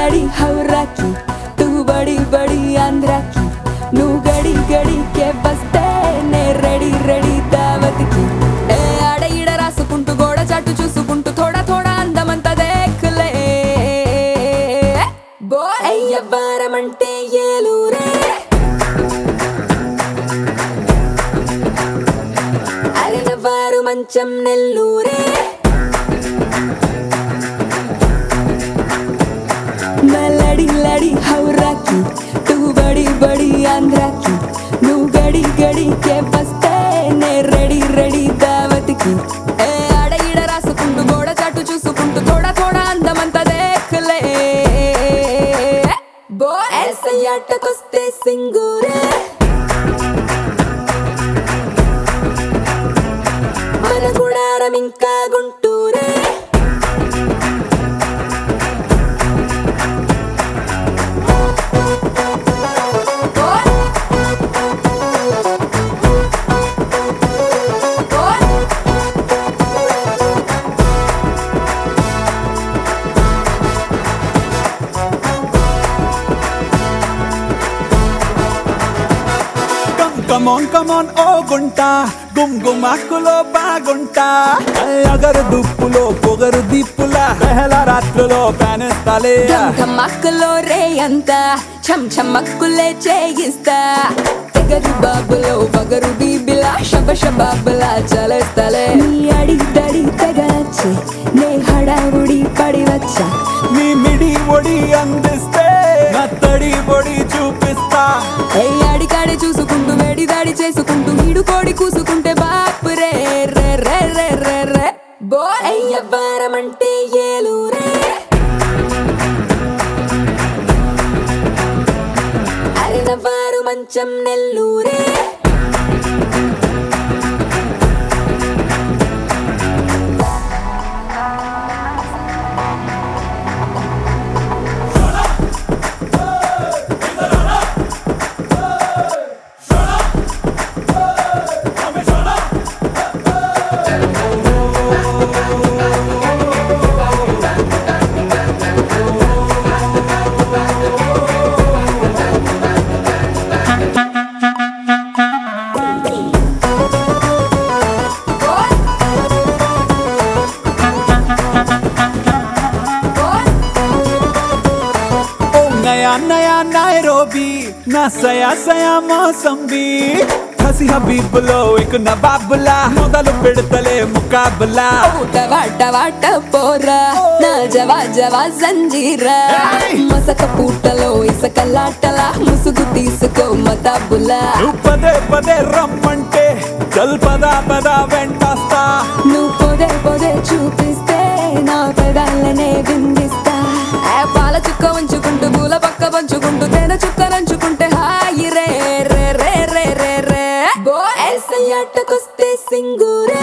లడి హౌరాకి తూ బడి బడి ఆంధ్రాకి నువ్వు గడి గడికే వస్తే నే రెడీ రెడీ దావతికి ఏ ఆడ ఈడ రాసుకుంటూ గోడ చాటు చూసుకుంటూ థోడా థోడా అందమంతా దేఖలే బో అయ్యవ్వారమంటే ఏలూరే అరినవారు మంచం నెల్లూరే లడి లడి హౌరాకి తూ బడి బడి ఆంధ్రాకి నువ్వు గడి గడికే వస్తే నే రెడీ రెడీ దావతికి ఏ ఆడ ఈడ రాసుకుంటూ గోడ చాటు చూసుకుంటూ థోడా థోడా అందమంతా దేఖలే బో ఎస్ఐ ఆటకొస్తే సింగూరే మన గుడారం ఇంకా గుంటూరే కమ్ కమోన్ కమోన్ ఓ గుంట గుమ్ గుమాకులో బాగుంటా అగరు దుప్పులో పొగరు దిప్పులా పెహల రాత్రులో పేనేస్తాలే ఢమక్కలో రే అంత చమ్ చమ్మక్కులే చేయిస్తా తెగరు బాబులో బగరు బీబిలా శబ శబాబులా చలేస్తలే నీ అడి దడి తెగనచ్చి నే హడావుడి పడి వచ్చా నీ మిడి ఒడి అందిస్తే నా తడి పొడి చూపిస్తా ఏ అడికాడి చూసుకుంటూ వేడి దాడి చేసుకుంటూ వీడు కోడి కూసుకుంటే బాపు రే రే రే రే రే రే బో అయ్యవ్వారమంటే ఏలూరే అరినవారు మంచం నెల్లూరే ఓ నయా నయా నైరోబీ నా సయా సయా మోసంబీ హసి హబీబులో ఇక నవాబులా మొదలు పెడతలే ముకాబులా వాట వాట పోరా నా జవా జవా సంజీరా ఏయ్! మసక పూటలో ఇసకలాటలా ముసుగు తీసుకో మతాబులా నువ్వు పదే పదే రమ్మంటే చల్ పదా పదా వెంటస్తా నువ్వు పొదే పొదే చూపిస్తే నా పెదాలనే విందిస్తా ఆ పాల చుక్క ఉంచుకుంటూ పూల పక్క పంచుకుంటూ తేనె చుక్క నంచుకుంటే హాయి రే రే రే రే రే రే బో ఎస్ఐ ఆటకొస్తే సింగూరే